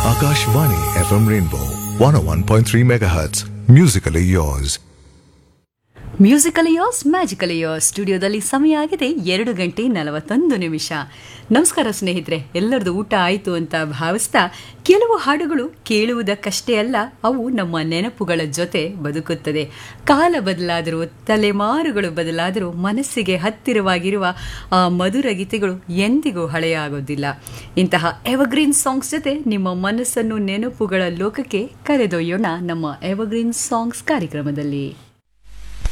Akashvani FM Rainbow 101.3 MHz. Musically yours. Musical yours magical yours ಸ್ಟುಡಿಯೋದಲ್ಲಿ ಸಮಯ ಆಗಿದೆ ಎರಡು ಗಂಟೆ ನಲವತ್ತೊಂದು ನಿಮಿಷ ನಮಸ್ಕಾರ ಸ್ನೇಹಿತರೆ ಎಲ್ಲರದು ಊಟ ಆಯಿತು ಅಂತ ಭಾವಿಸ್ತಾ ಕೆಲವು ಹಾಡುಗಳು ಕೇಳುವುದಕ್ಕಷ್ಟೇ ಅಲ್ಲ ಅವು ನಮ್ಮ ನೆನಪುಗಳ ಜೊತೆ ಬದುಕುತ್ತದೆ ಕಾಲ ಬದಲಾದರೂ ತಲೆಮಾರುಗಳು ಬದಲಾದರೂ ಮನಸ್ಸಿಗೆ ಹತ್ತಿರವಾಗಿರುವ ಆ ಮಧುರ ಗೀತೆಗಳು ಎಂದಿಗೂ ಹಳೆಯಾಗೋದಿಲ್ಲ ಇಂತಹ ಎವರ್ಗ್ರೀನ್ ಸಾಂಗ್ಸ್ ಜೊತೆ ನಿಮ್ಮ ಮನಸ್ಸನ್ನು ನೆನಪುಗಳ ಲೋಕಕ್ಕೆ ಕರೆದೊಯ್ಯೋಣ ನಮ್ಮ ಎವರ್ಗ್ರೀನ್ ಸಾಂಗ್ಸ್ ಕಾರ್ಯಕ್ರಮದಲ್ಲಿ